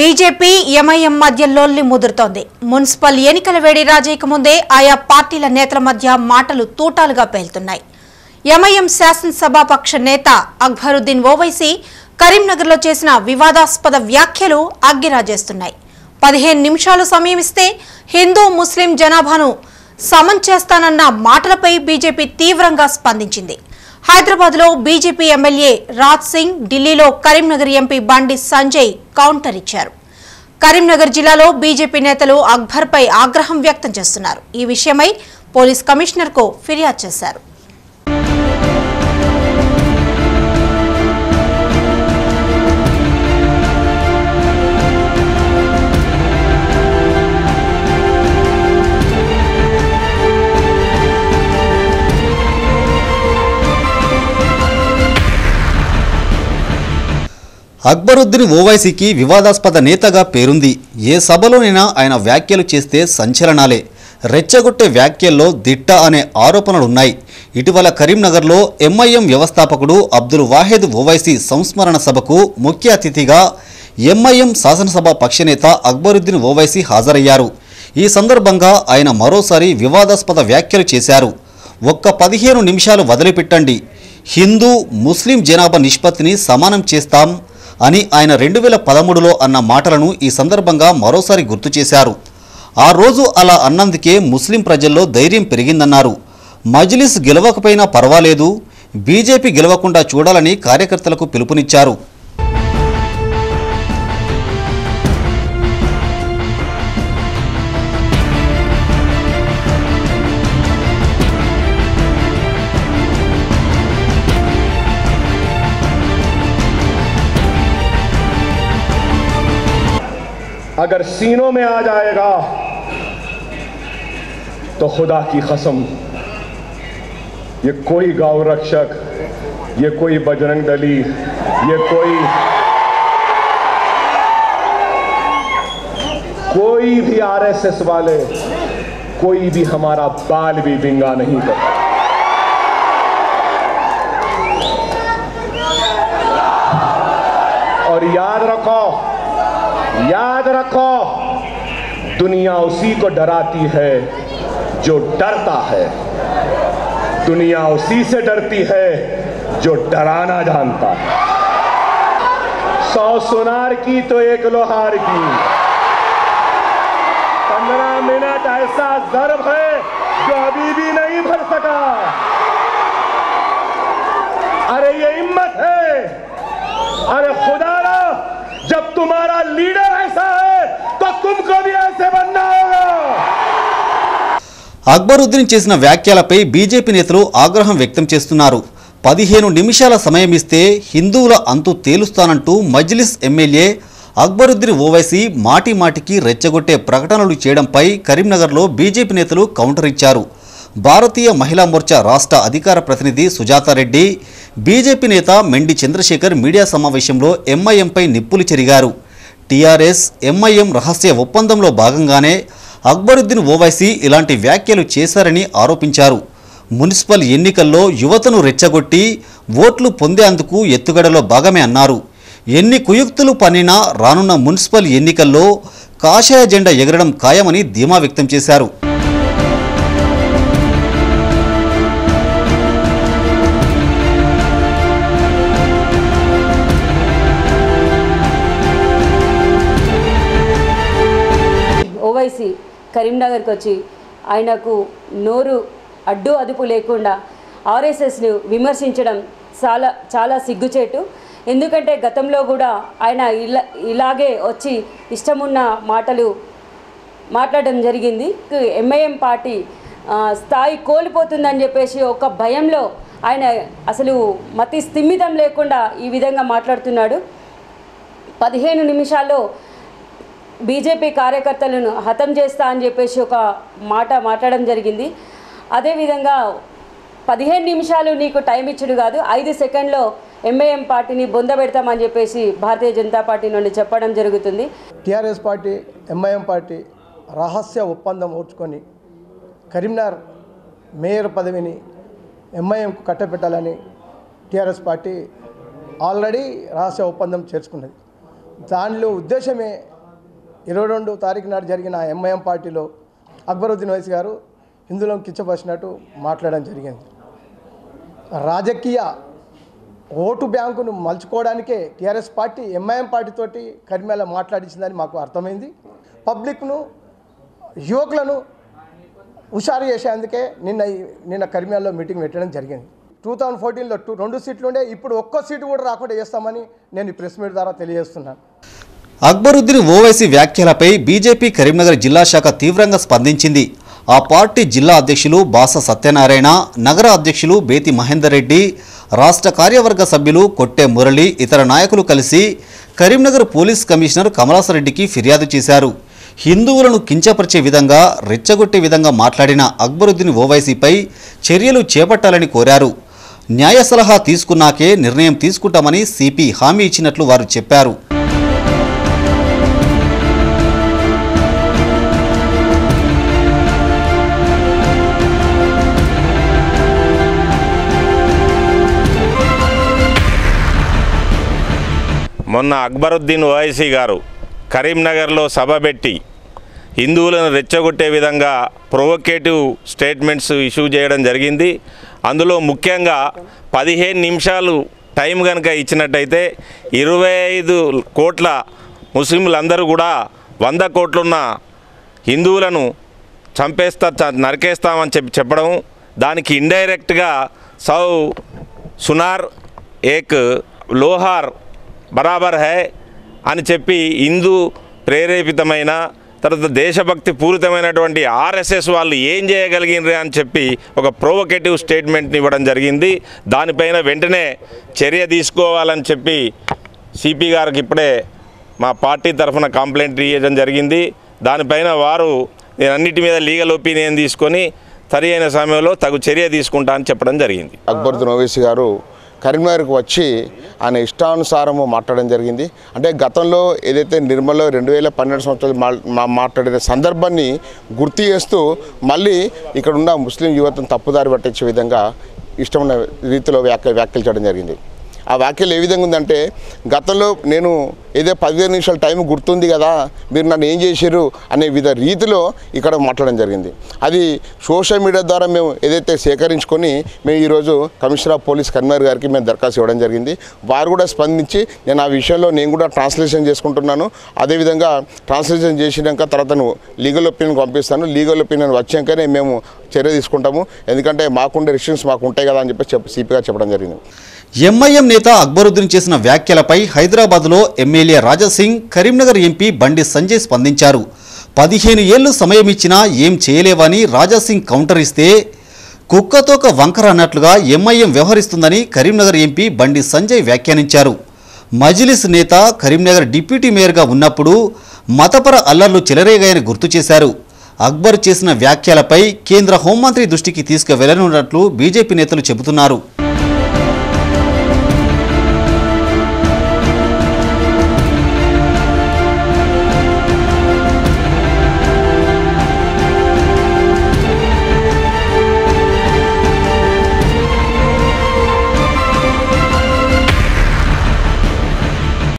BJP MIM మధ్య లొల్లి ముదురుతోంది municipal ఎన్నికల వేడి రాజేయక ముందే ఆయా పార్టీల నేతల మధ్య మాటలు తూటాలుగా పేలుతున్నాయి ఎంఐఎం శాసనసభాపక్ష నేత అక్బరుద్దీన్ ఓవైసీ కరీంనగర్లో చేసిన వివాదాస్పద వ్యాఖ్యలు అగ్గిరాజేస్తున్నాయి పదిహేను నిమిషాలు సమయం ఇస్తే హిందూ ముస్లిం జనాభాను సమన్ చేస్తానన్న మాటలపై బీజేపీ తీవ్రంగా స్పందించింది హైదరాబాద్ లో బీజేపీ ఎమ్మెల్యే రాజ్ సింగ్ ఢిల్లీలో కరీంనగర్ ఎంపీ బండి సంజయ్ కౌంటర్ ఇచ్చారు కరీంనగర్ జిల్లాలో బీజేపీ నేతలు అక్బర్పై ఆగ్రహం వ్యక్తం చేస్తున్నారు ఈ విషయమై పోలీస్ కమిషనర్కు ఫిర్యాదు చేశారు అక్బరుద్దీన్ ఓవైసీకి వివాదాస్పద నేతగా పేరుంది ఏ సభలోనైనా ఆయన వ్యాఖ్యలు చేస్తే సంచలనాలే రెచ్చగొట్టే వ్యాఖ్యల్లో దిట్ట అనే ఆరోపణలున్నాయి ఇటీవల కరీంనగర్లో ఎంఐఎం వ్యవస్థాపకుడు అబ్దుల్ వాహెద్ ఓవైసీ సంస్మరణ సభకు ముఖ్య అతిథిగా ఎంఐఎం శాసనసభ పక్షనేత అక్బరుద్దీన్ ఓవైసీ హాజరయ్యారు ఈ సందర్భంగా ఆయన మరోసారి వివాదాస్పద వ్యాఖ్యలు చేశారు ఒక్క పదిహేను నిమిషాలు వదిలిపెట్టండి హిందూ ముస్లిం జనాభా నిష్పత్తిని సమానం చేస్తాం అని ఆయన రెండు వేల పదమూడులో అన్న మాటలను ఈ సందర్భంగా మరోసారి గుర్తు చేశారు ఆ రోజు అలా అన్నందుకే ముస్లిం ప్రజల్లో ధైర్యం పెరిగిందన్నారు మజ్లిస్ గెలవకపోయినా పర్వాలేదు బీజేపీ గెలవకుండా చూడాలని కార్యకర్తలకు పిలుపునిచ్చారు अगर सीनों में आ जाएगा तो खुदा की कसम ये कोई गौ रक्षक ये कोई बजरंग दली ये कोई कोई भी आरएसएस वाले कोई भी हमारा बाल भी बिंगा नहीं करता और याद रखो याद रखो दुनिया उसी को डराती है जो डरता है दुनिया उसी से डरती है जो डराना जानता है सौ सुनार की तो एक लोहार की पंद्रह मिनट ऐसा जर्ब है जो अभी भी नहीं भर सका अरे ये हिम्मत है अरे खुदारा जब तुम्हारा लीडर ऐसा है तो तुमको भी ऐसे बनना होगा అక్బరుద్దీన్ చేసిన వ్యాఖ్యలపై బీజేపీ నేతలు ఆగ్రహం వ్యక్తం చేస్తున్నారు పదిహేను నిమిషాల సమయం ఇస్తే హిందువుల అంతు తేలుస్తానంటూ మజ్లిస్ ఎమ్మెల్యే అక్బరుద్దీన్ ఓవైసీ మాటి మాటికి రెచ్చగొట్టే ప్రకటనలు చేయడంపై కరీంనగర్లో బీజేపీ నేతలు కౌంటర్ ఇచ్చారు భారతీయ మహిళా మోర్చా రాష్ట్ర అధికార ప్రతినిధి సుజాతారెడ్డి బీజేపీ నేత మెండి చంద్రశేఖర్ మీడియా సమావేశంలో ఎంఐఎంపై నిప్పులు చెరిగారు టీఆర్ఎస్ ఎంఐఎం రహస్య ఒప్పందంలో భాగంగానే అక్బరుద్దీన్ ఓవైసీ ఇలాంటి వ్యాఖ్యలు చేశారని ఆరోపించారు మున్సిపల్ ఎన్నికల్లో యువతను రెచ్చగొట్టి ఓట్లు పొందేందుకు ఎత్తుగడలో భాగమే అన్నారు ఎన్ని కుయుక్తులు పన్నినా రానున్న మున్సిపల్ ఎన్నికల్లో కాషాయ జెండా ఎగరడం ఖాయమని ధీమా వ్యక్తం చేశారు ఓవైసీ కరీంనగర్కి వచ్చి ఆయనకు నోరు అడ్డు అదుపు లేకుండా ఆర్ఎస్ఎస్ను విమర్శించడం చాలా చాలా సిగ్గుచేటు ఎందుకంటే గతంలో కూడా ఆయన ఇలా ఇలాగే వచ్చి ఇష్టమున్న మాటలు మాట్లాడడం జరిగింది ఎంఐఎం పార్టీ ఆ, స్థాయి కోల్పోతుందని చెప్పేసి ఒక భయంలో ఆయన అసలు మతి స్థిమితం లేకుండా ఈ విధంగా మాట్లాడుతున్నాడు పదిహేను నిమిషాల్లో బీజేపీ కార్యకర్తలను హతం చేస్తా అని చెప్పేసి ఒక మాట మాట్లాడడం జరిగింది అదేవిధంగా పదిహేను నిమిషాలు నీకు టైం ఇచ్చుడు కాదు ఐదు సెకండ్లో ఎంఐఎం పార్టీని బొందబెడతామని చెప్పేసి భారతీయ జనతా పార్టీ నుండి చెప్పడం జరుగుతుంది టీఆర్ఎస్ పార్టీ ఎంఐఎం పార్టీ రహస్య ఒప్పందం ఓడ్చుకొని కరీంనగర్ మేయర్ పదవిని ఎంఐఎంకు కట్టబెట్టాలని టీఆర్ఎస్ పార్టీ ఆల్రెడీ రహస్య ఒప్పందం చేర్చుకున్నది దానిలో ఉద్దేశమే ఇరవై రెండు తారీఖు నాడు జరిగిన ఎంఐఎం పార్టీలో అక్బరుద్దీన్ వైస్ గారు హిందువులను కిచ్చపరిచినట్టు మాట్లాడడం జరిగింది రాజకీయ ఓటు బ్యాంకును మలుచుకోవడానికే టీఆర్ఎస్ పార్టీ ఎంఐఎం పార్టీతోటి కరిమేళ మాట్లాడించిందని మాకు అర్థమైంది పబ్లిక్ను యువకులను హుషారు చేసేందుకే నిన్న ఈ- నిన్న కరిమేళలో మీటింగ్ పెట్టడం జరిగింది టూ థౌజండ్ ఫోర్టీన్లో టూ రెండు సీట్లు ఉండే ఇప్పుడు ఒక్క సీటు కూడా రాకుండా చేస్తామని నేను ఈ ప్రెస్ మీట్ ద్వారా తెలియజేస్తున్నాను అక్బరుద్దీన్ ఓవైసీ వ్యాఖ్యలపై బీజేపీ కరీంనగర్ జిల్లా శాఖ తీవ్రంగా స్పందించింది ఆ పార్టీ జిల్లా అధ్యక్షులు బాస సత్యనారాయణ నగర అధ్యక్షులు బేతి మహేందర్ రెడ్డి రాష్ట్ర కార్యవర్గ సభ్యులు కొట్టే మురళి ఇతర నాయకులు కలిసి కరీంనగర్ పోలీస్ కమిషనర్ కమలాసరెడ్డికి ఫిర్యాదు చేశారు హిందువులను కించపరిచే విధంగా రెచ్చగొట్టే విధంగా మాట్లాడిన అక్బరుద్దీన్ ఓవైసీపై చర్యలు చేపట్టాలని కోరారు న్యాయ సలహా తీసుకున్నాకే నిర్ణయం తీసుకుంటామని సిపి హామీ ఇచ్చినట్లు వారు చెప్పారు మొన్న అక్బరుద్దీన్ ఓవైసీ గారు కరీంనగర్లో సభ పెట్టి హిందువులను రెచ్చగొట్టే విధంగా ప్రొవోకేటివ్ స్టేట్మెంట్స్ ఇష్యూ చేయడం జరిగింది అందులో ముఖ్యంగా పదిహేను నిమిషాలు టైం కనుక ఇచ్చినట్టయితే ఇరవై ఐదు కోట్ల ముస్లింలందరూ కూడా వంద కోట్లున్న హిందువులను చంపేస్తా చ- నరికేస్తామని చెప్పి చెప్పడం దానికి ఇండైరెక్ట్గా సౌ సునార్ ఏక్ లోహార్ బరాబర్ హై అని చెప్పి హిందూ ప్రేరేపితమైన తర్వాత దేశభక్తి పూరితమైనటువంటి ఆర్ఎస్ఎస్ వాళ్ళు ఏం చేయగలిగినరే అని చెప్పి ఒక ప్రోవకేటివ్ స్టేట్మెంట్ని ఇవ్వడం జరిగింది దానిపైన వెంటనే చర్య తీసుకోవాలని చెప్పి సిపి గారికి ఇప్పుడే మా పార్టీ తరఫున కంప్లైంట్ ఇవ్వడం జరిగింది దానిపైన వారు నేను అన్నిటి మీద లీగల్ ఒపీనియన్ తీసుకొని సరి అయిన సమయంలో తగు చర్య తీసుకుంటా అని చెప్పడం జరిగింది అక్బరుద్దీన్ ఓవైసీ గారు కరీంనగర్కి వచ్చి ఆయన ఇష్టానుసారము మాట్లాడడం జరిగింది అంటే గతంలో ఏదైతే నిర్మల్లో రెండు వేల పన్నెండు సంవత్సరాలు మా- మా- మాట్లాడిన సందర్భాన్ని గుర్తు చేస్తూ మళ్ళీ ఇక్కడ ఉన్న ముస్లిం యువతను తప్పుదారి పట్టించే విధంగా ఇష్టమైన రీతిలో వ్యాఖ్య వ్యాఖ్యలు చేయడం జరిగింది ఆ వ్యాఖ్యలు ఏ విధంగా ఉందంటే గతంలో నేను ఏదో పదిహేను నిమిషాల టైం గుర్తుంది కదా మీరు నన్ను ఏం చేశారు అనే విధ రీతిలో ఇక్కడ మాట్లాడడం జరిగింది అది సోషల్ మీడియా ద్వారా మేము ఏదైతే సేకరించుకొని మేము ఈరోజు కమిషనర్ ఆఫ్ పోలీస్ కన్వీనర్ గారికి మేము దరఖాస్తు ఇవ్వడం జరిగింది వారు కూడా స్పందించి నేను ఆ విషయంలో నేను కూడా ట్రాన్స్లేషన్ చేసుకుంటున్నాను అదేవిధంగా ట్రాన్స్లేషన్ చేసినాక తర్వాత నువ్వు లీగల్ ఒపీనియన్ పంపిస్తాను లీగల్ ఒపీనియన్ వచ్చాకనే మేము చర్య తీసుకుంటాము ఎందుకంటే మాకుండే రిస్ట్రిక్షన్స్ మాకు ఉంటాయి కదా అని చెప్పి చెప్పి సిపిగా చెప్పడం జరిగింది ఎంఐఎం నేత అక్బరుద్దీన్ చేసిన వ్యాఖ్యలపై హైదరాబాద్లో ఎమ్మెల్యే రాజాసింగ్ కరీంనగర్ ఎంపీ బండి సంజయ్ స్పందించారు పదిహేను ఏళ్లు సమయం ఇచ్చినా ఏం చేయలేవని రాజాసింగ్ కౌంటర్ ఇస్తే కుక్కతోక వంకర అన్నట్లుగా ఎంఐఎం వ్యవహరిస్తుందని కరీంనగర్ ఎంపీ బండి సంజయ్ వ్యాఖ్యానించారు మజిలిస్ నేత కరీంనగర్ డిప్యూటీ మేయర్గా ఉన్నప్పుడు మతపర అల్లర్లు చెలరేగాయని గుర్తు చేశారు అక్బర్ చేసిన వ్యాఖ్యలపై కేంద్ర హోంమంత్రి దృష్టికి తీసుకువెళ్లనున్నట్లు బీజేపీ నేతలు చెబుతున్నారు